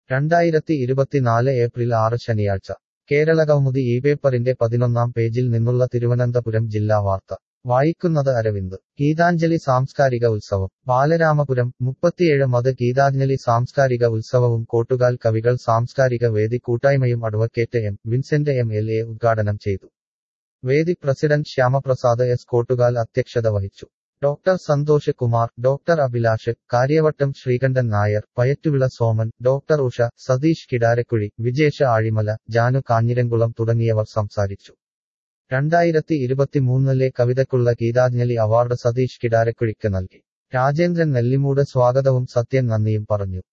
രണ്ടായിരത്തി ഇരുപത്തിനാല് ഏപ്രിൽ ആറ് ശനിയാഴ്ച കേരളകൗമുദി ഈ പേപ്പറിന്റെ പതിനൊന്നാം പേജിൽ നിന്നുള്ള തിരുവനന്തപുരം ജില്ലാ വാർത്ത വായിക്കുന്നത് അരവിന്ദ് ഗീതാഞ്ജലി സാംസ്കാരിക ഉത്സവം ബാലരാമപുരം മുപ്പത്തിയേഴ് മത് ഗീതാഞ്ജലി സാംസ്കാരിക ഉത്സവവും കോട്ടുകാൽ കവികൾ സാംസ്കാരിക വേദി കൂട്ടായ്മയും advocate M Vincent M L A ഉദ്ഘാടനം ചെയ്തു വേദി പ്രസിഡന്റ് ശ്യാമപ്രസാദ് എസ് കോട്ടുകാൽ അധ്യക്ഷത വഹിച്ചു doctor Santhosh Kumar doctor Abhilash Kariavattom Sreekantan Nair Payattuvila Soman doctor Usha Satheesh Kidarakuzhi Vijesh Azhimala Janu Kanjiramkulam തുടങ്ങിയവർ സംസാരിച്ചു രണ്ടായിരത്തി ഇരുപത്തിമൂന്നിലെ കവിതയ്ക്കുള്ള ഗീതാഞ്ജലി അവാർഡ് സതീഷ് കിടാരക്കുഴിക്ക് നൽകി രാജേന്ദ്രൻ നെല്ലിമൂട് സ്വാഗതവും സത്യൻ നന്ദിയും പറഞ്ഞു